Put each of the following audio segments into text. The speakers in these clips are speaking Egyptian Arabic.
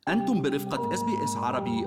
أنتم برفقة اس بي اس عربي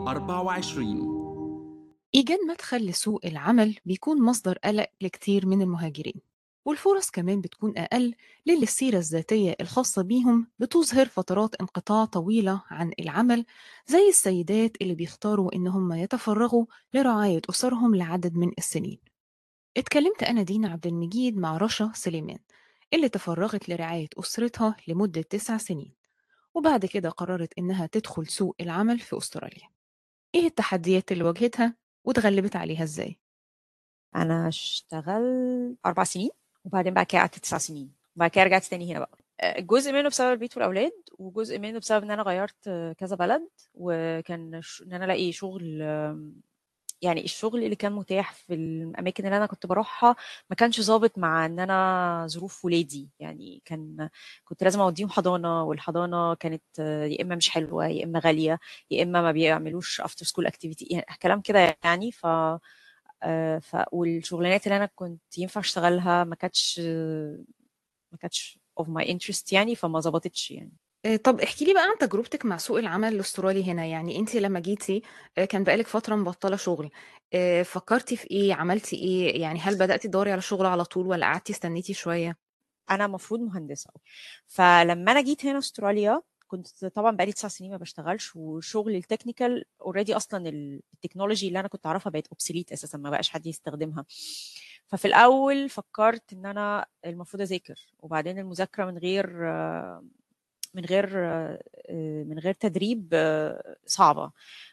24 إيجاد مدخل لسوق العمل بيكون مصدر قلق لكتير من المهاجرين والفرص كمان بتكون أقل للي السيرة الذاتية الخاصة بيهم بتظهر فترات انقطاع طويلة عن العمل زي السيدات اللي بيختاروا إنهم يتفرغوا لرعاية أسرهم لعدد من السنين اتكلمت أنا دينا عبد المجيد مع رشا سليمان اللي تفرغت لرعاية أسرتها لمدة تسع سنين وبعد كده قررت إنها تدخل سوق العمل في أستراليا إيه التحديات اللي واجهتها واتغلبت عليها إزاي؟ انا اشتغلت اربع سنين وبعدين بعد كده قعدت تسع سنين وبعد كده رجعت تاني هنا بقى آه، جزء منه بسبب البيت والاولاد وجزء منه بسبب ان انا غيرت آه، كذا بلد وكان ش- ان انا الاقي شغل آم، يعني الشغل اللي كان متاح في الاماكن اللي انا كنت بروحها ما كانش ظابط مع ان انا ظروف ولادي يعني كان كنت لازم اوديهم حضانه والحضانه كانت آه، يا اما مش حلوه يا اما غاليه يا اما ما بيعملوش افتر سكول اكتيفيتي يعني كلام كده يعني ف آه، ف والشغلانات اللي انا كنت ينفع اشتغلها ما كانتش ما كانتش of my interest يعني فما ظبطتش يعني آه، طب احكي لي بقى عن تجربتك مع سوق العمل الاسترالي هنا يعني انت لما جيتي آه، كان بقالك فترة مبطلة شغل آه، فكرتي في ايه عملتي ايه يعني هل بدأتي تدوري على شغل على طول ولا قعدتي استنيتي شوية انا المفروض مهندسه فلما انا جيت هنا استراليا كنت طبعا بقالي تسع سنين ما بشتغلش وشغل التكنيكال اوريدي اصلا ال- التكنولوجي اللي انا كنت اعرفها بقت اوبسوليت اساسا ما بقاش حد يستخدمها ففي الاول فكرت ان انا المفروض اذاكر وبعدين المذاكره من غير آه، من غير آه، آه، من غير تدريب آه، صعبه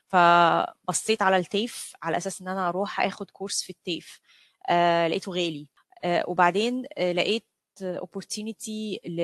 فبصيت على التيف على اساس ان انا اروح اخد كورس في التيف آه، لقيته غالي آه، وبعدين آه، لقيت opportunity ل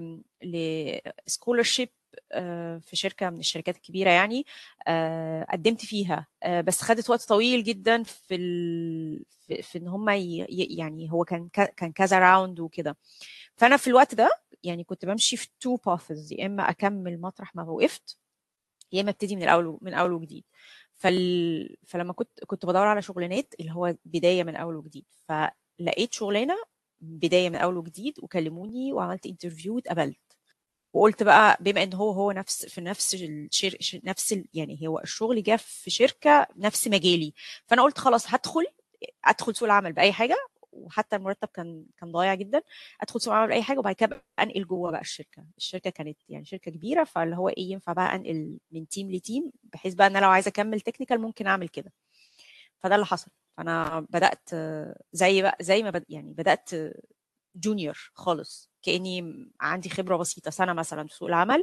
ل scholarship آه، في شركه من الشركات الكبيره يعني آه، قدمت فيها آه، بس خدت وقت طويل جدا في ال... في, في ان هم ي... ي- يعني هو كان ك... كان كذا راوند وكده فانا في الوقت ده يعني كنت بمشي في تو باثز يا اما اكمل مطرح ما وقفت يا اما ابتدي من الاول من اول وجديد فال... فلما كنت كنت بدور على شغلانات اللي هو بدايه من اول وجديد فلقيت شغلانه بدايه من اول وجديد وكلموني وعملت انترفيو واتقبلت وقلت بقى بما ان هو هو نفس في نفس الشر... ش- نفس ال... يعني هو الشغل جه في شركه نفس مجالي فانا قلت خلاص هدخل ادخل سوق العمل باي حاجه وحتى المرتب كان كان ضايع جدا ادخل سوق العمل باي حاجه وبعد كده بقى انقل جوه بقى الشركه الشركه كانت يعني شركه كبيره فاللي هو ايه ينفع بقى انقل من تيم لتيم بحيث بقى ان انا لو عايزه اكمل تكنيكال ممكن اعمل كده فده اللي حصل فانا بدات آه، زي بقى زي ما بد... يعني بدات جونيور خالص كاني عندي خبره بسيطه سنه مثلا في سوق العمل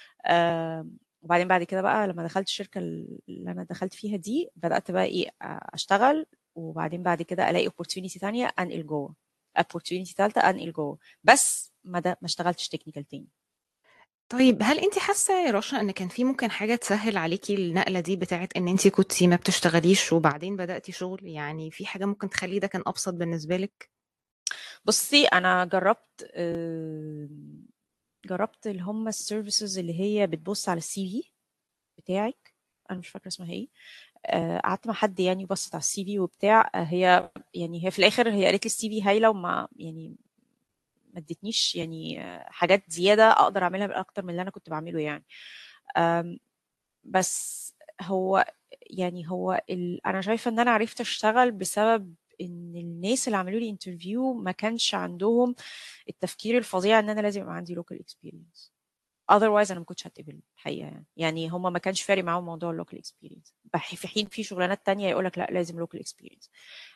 آم، وبعدين بعد كده بقى لما دخلت الشركه اللي انا دخلت فيها دي بدات بقى ايه آه، اشتغل وبعدين بعد كده الاقي opportunity تانية انقل جوه opportunity ثالثه انقل جوه بس ما ده ما اشتغلتش تكنيكال تاني طيب هل انت حاسة يا رشا ان كان في ممكن حاجة تسهل عليكي النقلة دي بتاعت ان انت كنتي ما بتشتغليش وبعدين بدأتي شغل يعني في حاجة ممكن تخليه ده كان ابسط بالنسبة لك بصي انا جربت آم، جربت اللي هم السيرفيسز اللي هي بتبص على السي في بتاعك انا مش فاكره اسمها ايه آه، قعدت مع حد يعني بصت على السي في وبتاع آه، هي يعني هي في الاخر هي قالت لي السي في هايله وما يعني ما ادتنيش يعني آه، حاجات زياده اقدر اعملها اكتر من اللي انا كنت بعمله يعني آم، بس هو يعني هو ال... انا شايفه ان انا عرفت اشتغل بسبب ان الناس اللي عملوا لي انترفيو ما كانش عندهم التفكير الفظيع ان انا لازم يبقى عندي local experience otherwise انا ما كنتش هتقبل الحقيقه يعني يعني هما ما كانش فارق معاهم موضوع اللوكال اكسبيرينس في حين في شغلانات تانية يقول لك لا لازم لوكال اكسبيرينس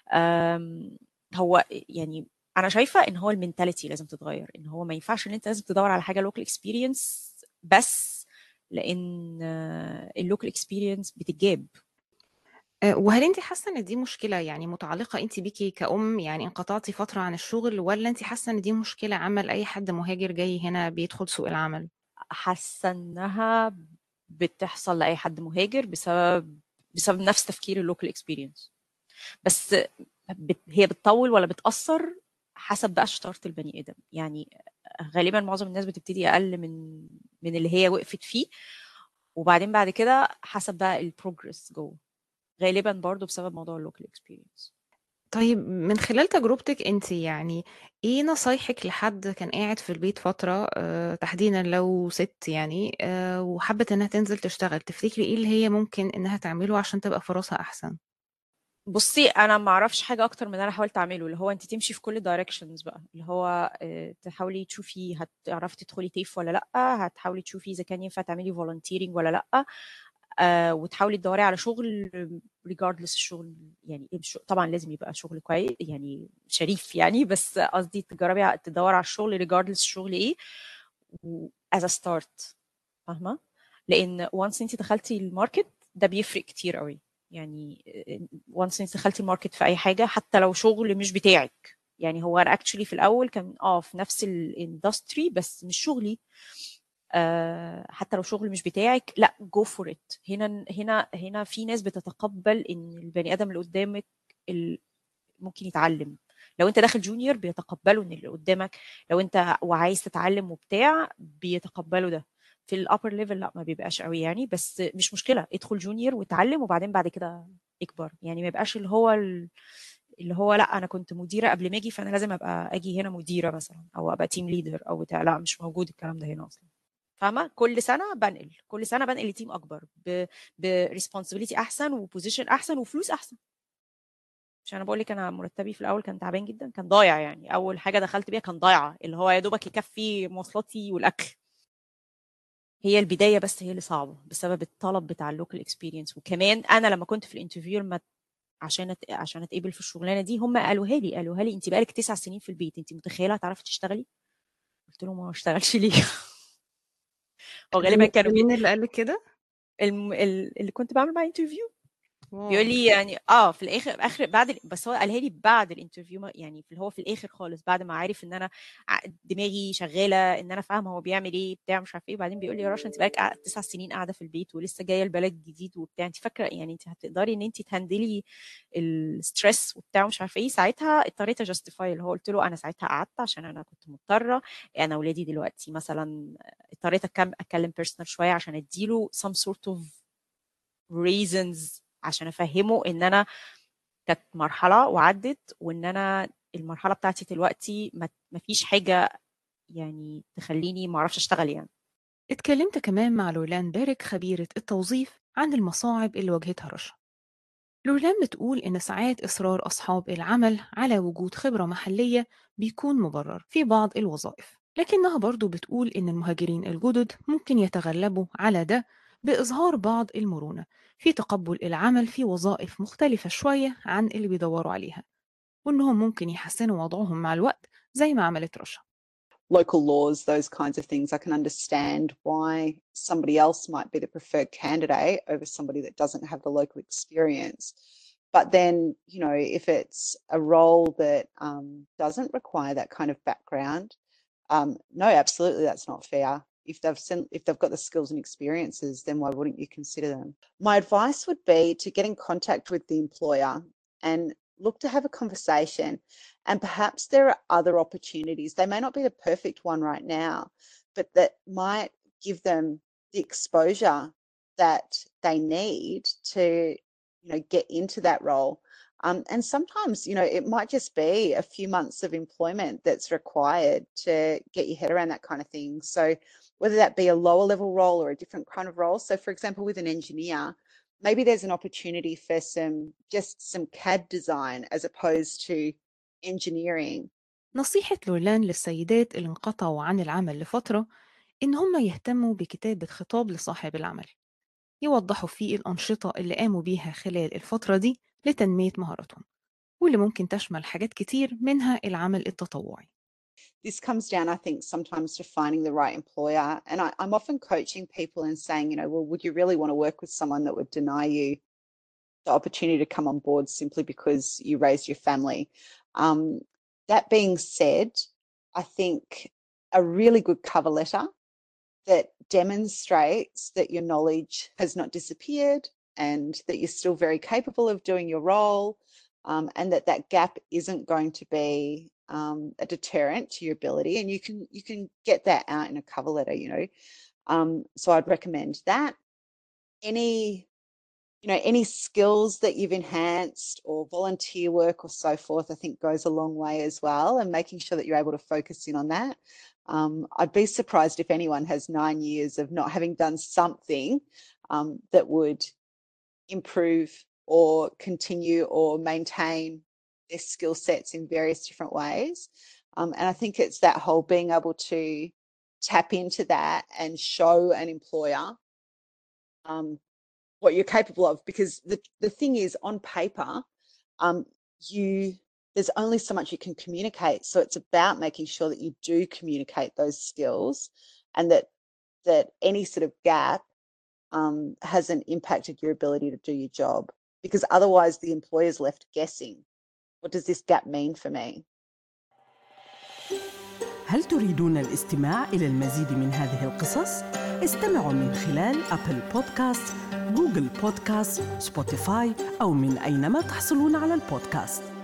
هو يعني انا شايفه ان هو المينتاليتي لازم تتغير ان هو ما ينفعش ان انت لازم تدور على حاجه لوكال اكسبيرينس بس لان اللوكال اكسبيرينس بتتجاب آه، وهل انت حاسة ان دي مشكلة يعني متعلقة انت بيكي كأم يعني انقطعتي فترة عن الشغل ولا انت حاسة ان دي مشكلة عامة لأي حد مهاجر جاي هنا بيدخل سوق العمل حاسه انها بتحصل لاي حد مهاجر بسبب بسبب نفس تفكير اللوكال اكسبيرينس بس بت... هي بتطول ولا بتأثر حسب بقى شطارة البني آدم يعني غالبا معظم الناس بتبتدي أقل من من اللي هي وقفت فيه وبعدين بعد كده حسب بقى البروجرس جوه غالبا برضو بسبب موضوع اللوكال اكسبيرينس طيب من خلال تجربتِك أنتِ يعني، إيه نصايحِك لحد كان قاعد في البيت فترة آآ تحديدًا لو سِت يعني آآ وحَبِّت إنها تنزل تشتغل، تفتكري إيه اللي هي ممكن إنها تعمله عشان تبقى فرصها أحسن؟ بُصّي، أنا ما أعرفش حاجة أكتر من اللي أنا حاولت أعمله، اللي هو أنتِ تمشي في كل الdirections بقى، اللي هو آآ تحاولي تشوفي هتعرفي تدخلي TAFE والّا لأ، هتحاولي تشوفي إذا كان ينفع تعملي volunteering والّا لأ، آآ وتحاولي تدوّري على شغل regardless الشغل يعني الش طبعًا لازم يبقى شغل كوي يعني شريف يعني، بس قصدي تجرّبي ع تدوّري على الشغل regardless الشغل إيه، و as a start فاهمة؟ لإن once أنتِ دخلتِ الmarket ده بيفرق كتير أوي، يعني آآ once أنتِ دخلتِ الmarket في أي حاجة حتى لو شغل مش بتاعِك، يعني هو أنا actually في الأول كان آه في نفس الindustry بس مش شغلي، آآ حتى لو شغل مش بتاعِك لأ go for it هنا هنا هنا في ناس بتتقبّل إن البني آدم اللي قدّامِك ال ممكن يتعلّم، لو أنت داخل junior بيتقبّلوا إن اللي قدّامك لو أنت وعايز تتعلّم وبتاع بيتقبّلوا ده، في الupper level لأ ما بيبقاش أوي يعني، بس مش مشكلة ادخل junior واتعلّم وبعدين بعد كده اكبر، يعني ما يبقاش اللي هو ال اللي هو لأ أنا كنت مديرة قبل ما آجي فأنا لازم أبقى آجي هنا مديرة مثلًا أو أبقى team leader أو بتاع، لأ مش موجود الكلام ده هنا أصلًا، فاهمة؟ كل سنة بانقل، كل سنة بانقل لteam أكبر ب بresponsibility أحسن وposition أحسن وفلوس أحسن. مش أنا باقول لِك أنا مرتبي في الأول كان تعبان جدًا، كان ضايع يعني، أول حاجة دخلت بيها كان ضايعة، اللي هو يا دوبك يكفّي مواصلاتي والأكل. هي البداية بس هي اللي صعبة، بسبب الطلب بتاع الlocal experience وكمان أنا لمّا كنت في الinterview لمّا عشان أت عشان أتقبل في الشغلانة دي، هم قالوها لي، قالوها لي: "أنتِ بقى لِك 9 سنين في البيت، أنتِ متخيلة هتعرفي تشتغلي؟" قُلت لهم: "ما باشتغلش ليه؟" هو ده غالبًا مين كانوا ده بي مين اللي قال لِك كده؟ الم ال اللي كنت باعمل معاه interview. بيقول واو! لي يعني آه، في الآخر آخر بعد ال بس هو قالها لي بعد الinterview ما يعني في اللي هو في الآخر خالص بعد ما عرف إن أنا ع دماغي شغالة، إن أنا فاهمة هو بيعمل إيه بتاع مش عارفة إيه، وبعدين بيقول لي: "يا رشا أنتِ بقى لِك قع 9 سنين قاعدة في البيت ولسه جاية البلد جديد وبتاع، أنتِ فاكرة يعني أنتِ هتقدري إن أنتِ تهندلي الstress وبتاع ومش عارفة إيه." ساعتها اضطريت أjustify اللي هو قُلت له: "أنا ساعتها قعدت عشان أنا كنت مضطرة، أنا ولادي دلوقتي مثلًا" اضطريت أتكم أتكلم personal شوية عشان أدّي له some sort of reasons عشان أفهّمه إن أنا كانت مرحلة وعدِّت وإن أنا المرحلة بتاعتي دلوقتي ما ما فيش حاجة يعني تخلّيني ما أعرفش أشتغل يعني. اتكلمت كمان مع لورلان بارك خبيرة التوظيف عن المصاعب اللي واجهتها رشا. لورلان بتقول إن ساعات إصرار أصحاب العمل على وجود خبرة محلية بيكون مبرر في بعض الوظائف لكنها برضو بتقول إن المهاجرين الجدد ممكن يتغلبوا على ده بإظهار بعض المرونة في تقبل العمل في وظائف مختلفة شوية عن اللي بيدوروا عليها وإنهم ممكن يحسنوا وضعهم مع الوقت زي ما عملت رشا local laws, those kinds of things, I can understand why somebody else might be the preferred candidate over somebody that doesn't have the local experience. But then, you know, if it's a role that um, doesn't require that kind of background, um, no, absolutely, that's not fair. If they've sent, if they've got the skills and experiences, then why wouldn't you consider them? My advice would be to get in contact with the employer and look to have a conversation and perhaps there are other opportunities. They may not be the perfect one right now, but that might give them the exposure that they need to, you know, get into that role. Um, and sometimes, you know, it might just be a few months of employment that's required to get your head around that kind of thing. So, whether that be a lower level role or a different kind of role. So, for example, with an engineer, maybe there's an opportunity for some just some CAD design as opposed to engineering. نصيحة لورلان للسيدات اللي انقطعوا عن العمل لفترة إن هم يهتموا بكتابة خطاب لصاحب العمل يوضحوا فيه الأنشطة اللي قاموا بيها خلال الفترة دي لتنمية مهاراتهم واللي ممكن تشمل حاجات كتير منها العمل التطوعي This comes down, I think, sometimes to finding the right employer. And I, I'm often coaching people and saying, you know, well, would you really want to work with someone that would deny you the opportunity to come on board simply because you raised your family? Um, that being said, I think a really good cover letter that demonstrates that your knowledge has not disappeared and that you're still very capable of doing your role um, and that that gap isn't going to be um, a deterrent to your ability and you can you can get that out in a cover letter you know um, so i'd recommend that any you know, any skills that you've enhanced or volunteer work or so forth, I think goes a long way as well. And making sure that you're able to focus in on that. Um, I'd be surprised if anyone has nine years of not having done something um, that would improve or continue or maintain their skill sets in various different ways. Um, and I think it's that whole being able to tap into that and show an employer um, what you're capable of. Because the, the thing is, on paper, um, you there's only so much you can communicate. So it's about making sure that you do communicate those skills and that that any sort of gap um, hasn't impacted your ability to do your job. Because otherwise the employer's left guessing. What does this gap mean for me? هل تريدون الاستماع إلى المزيد من هذه القصص؟ استمعوا من خلال أبل بودكاست، جوجل بودكاست، سبوتيفاي أو من أينما تحصلون على البودكاست